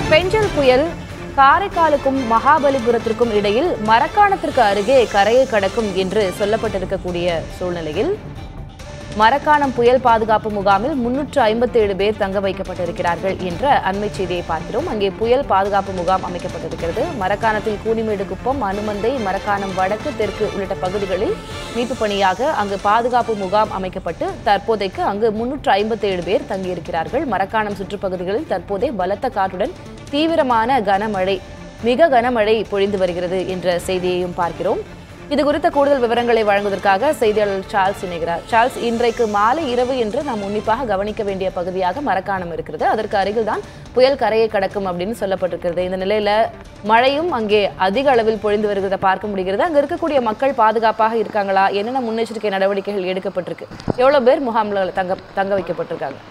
பெஞ்சல் புயல் காரைக்காலுக்கும் மகாபலிபுரத்திற்கும் இடையில் மரக்காணத்திற்கு அருகே கரையை கடக்கும் என்று சொல்லப்பட்டிருக்கக்கூடிய சூழ்நிலையில் மரக்காணம் புயல் பாதுகாப்பு முகாமில் முன்னூற்று ஐம்பத்தி ஏழு பேர் தங்க வைக்கப்பட்டிருக்கிறார்கள் என்ற அண்மை செய்தியை பார்க்கிறோம் அங்கே புயல் பாதுகாப்பு முகாம் அமைக்கப்பட்டிருக்கிறது மரக்காணத்தில் கூனிமேடு குப்பம் அனுமந்தை மரக்காணம் வடக்கு தெற்கு உள்ளிட்ட பகுதிகளில் மீட்பு பணியாக அங்கு பாதுகாப்பு முகாம் அமைக்கப்பட்டு தற்போதைக்கு அங்கு முன்னூற்று ஐம்பத்தி ஏழு பேர் தங்கியிருக்கிறார்கள் மரக்காணம் சுற்றுப்பகுதிகளில் தற்போதே பலத்த காற்றுடன் தீவிரமான கனமழை மிக கனமழை பொழிந்து வருகிறது என்ற செய்தியையும் பார்க்கிறோம் இது குறித்த கூடுதல் விவரங்களை வழங்குவதற்காக செய்தியாளர் சார்ல்ஸ் இணைகிறார் சார்ல்ஸ் இன்றைக்கு மாலை இரவு என்று நாம் உன்னிப்பாக கவனிக்க வேண்டிய பகுதியாக மரக்காணம் இருக்கிறது அதற்கு அருகில் தான் புயல் கரையை கடக்கும் அப்படின்னு சொல்லப்பட்டிருக்கிறது இந்த நிலையில மழையும் அங்கே அதிக அளவில் பொழிந்து வருகிறத பார்க்க முடிகிறது அங்க இருக்கக்கூடிய மக்கள் பாதுகாப்பாக இருக்காங்களா என்னென்ன முன்னெச்சரிக்கை நடவடிக்கைகள் எடுக்கப்பட்டிருக்கு எவ்வளவு பேர் முகாம்ல தங்க தங்க வைக்கப்பட்டிருக்காங்க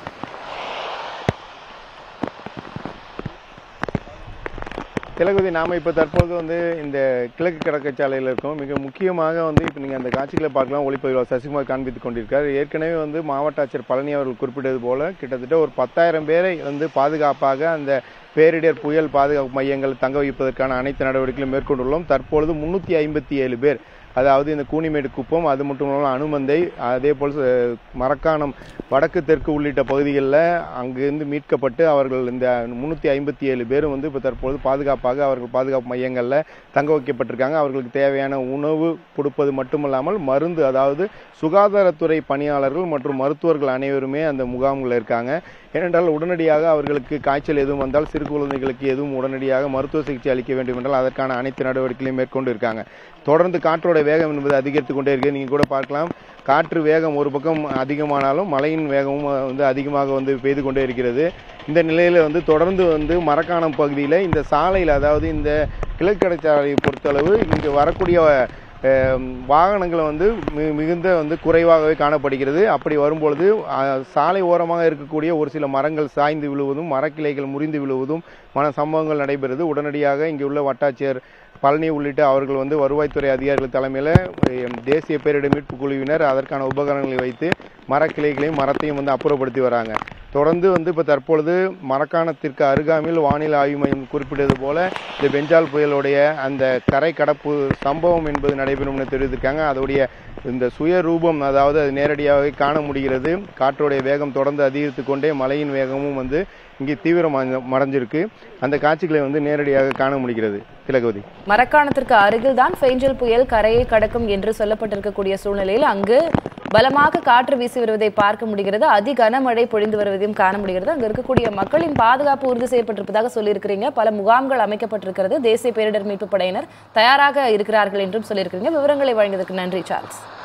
திலகுதி நாம் இப்போ தற்போது வந்து இந்த கிழக்கு கடற்கச்சாலையில் இருக்கோம் மிக முக்கியமாக வந்து இப்போ நீங்கள் அந்த காட்சிகளை பார்க்கலாம் ஒளிப்பதிவாளர் சசிகுமார் காண்பித்துக் கொண்டிருக்கார் ஏற்கனவே வந்து மாவட்ட ஆட்சியர் பழனி அவர்கள் குறிப்பிட்டது போல கிட்டத்தட்ட ஒரு பத்தாயிரம் பேரை வந்து பாதுகாப்பாக அந்த பேரிடர் புயல் பாதுகாப்பு மையங்கள் தங்க வைப்பதற்கான அனைத்து நடவடிக்கைகளும் மேற்கொண்டுள்ளோம் தற்பொழுது முன்னூற்றி ஐம்பத்தி ஏழு பேர் அதாவது இந்த கூனிமேடு குப்பம் அது மட்டும் இல்லாமல் அனுமந்தை அதே போல் ச- மரக்காணம் வடக்கு தெற்கு உள்ளிட்ட பகுதிகளில் அங்கிருந்து மீட்கப்பட்டு அவர்கள் இந்த முன்னூற்றி ஐம்பத்தி ஏழு பேரும் வந்து இப்போ தற்பொழுது பாதுகாப்பாக அவர்கள் பாதுகாப்பு மையங்களில் தங்க வைக்கப்பட்டிருக்காங்க அவர்களுக்கு தேவையான உணவு கொடுப்பது மட்டுமல்லாமல் மருந்து அதாவது சுகாதாரத்துறை பணியாளர்கள் மற்றும் மருத்துவர்கள் அனைவருமே அந்த முகாம்களில் இருக்காங்க ஏனென்றால் உடனடியாக அவர்களுக்கு காய்ச்சல் எதுவும் வந்தால் சிறு குழந்தைகளுக்கு எதுவும் உடனடியாக மருத்துவ சிகிச்சை அளிக்க வேண்டும் என்றால் அதற்கான அனைத்து நடவடிக்கைகளையும் மேற்கொண்டு இருக்காங்க தொடர்ந்து காற்றோட வேகம் என்பது அதிகரித்து கொண்டே இருக்கு நீங்க கூட பார்க்கலாம் காற்று வேகம் ஒரு பக்கம் அதிகமானாலும் மழையின் வேகமும் வந்து அதிகமாக வந்து பெய்து கொண்டே இருக்கிறது இந்த நிலையில வந்து தொடர்ந்து வந்து மரக்காணம் பகுதியில் இந்த சாலையில் அதாவது இந்த கிழக்கடை சாலையை பொறுத்தளவு இங்கு வரக்கூடிய அஹ், வாகனங்கள் வந்து மி- மிகுந்த வந்து குறைவாகவே காணப்படுகிறது அப்படி வரும்பொழுது அஹ், சாலை ஓரமாக இருக்கக்கூடிய ஒரு சில மரங்கள் சாய்ந்து விழுவதும் மரக்கிளைகள் முறிந்து விழுவதும் மன சம்பவங்கள் நடைபெறுது உடனடியாக இங்கே உள்ள வட்டாட்சியர் பழனி உள்ளிட்ட அவர்கள் வந்து வருவாய்த்துறை அதிகாரிகள் தலைமையில் தேசிய பேரிடர் மீட்பு குழுவினர் அதற்கான உபகரணங்களை வைத்து மரக்கிளைகளையும் மரத்தையும் வந்து அப்புறப்படுத்தி வராங்க தொடர்ந்து வந்து இப்போ தற்பொழுது மரக்காணத்திற்கு அருகாமையில் வானிலை ஆய்வு மையம் குறிப்பிட்டது போல இந்த பெஞ்சால் புயலுடைய அந்த கரை கடப்பு சம்பவம் என்பது நடைபெறும் என தெரிவித்திருக்காங்க அதோடைய இந்த சுய ரூபம் அதாவது அது நேரடியாக காண முடிகிறது காற்றுடைய வேகம் தொடர்ந்து அதிகரித்து கொண்டே மழையின் வேகமும் வந்து இங்கே தீவிரம் மறைஞ்சிருக்கு அந்த காட்சிகளை வந்து நேரடியாக காண முடிகிறது திலகவதி மரக்காணத்திற்கு அருகில் தான் பெஞ்சல் புயல் கரையை கடக்கும் என்று சொல்லப்பட்டிருக்கக்கூடிய சூழ்நிலையில் அங்கு பலமாக காற்று வீசி வருவதை பார்க்க முடிகிறது அதி கனமழை பொழிந்து வருவதையும் காண முடிகிறது அங்க இருக்கக்கூடிய மக்களின் பாதுகாப்பு உறுதி செய்யப்பட்டிருப்பதாக சொல்லியிருக்கிறீங்க பல முகாம்கள் அமைக்கப்பட்டிருக்கிறது தேசிய பேரிடர் மீட்பு படையினர் தயாராக இருக்கிறார்கள் என்றும் சொல்லியிருக்கிறீங்க விவரங்களை வழங்கியதற்கு நன்றி சார்ல்ஸ்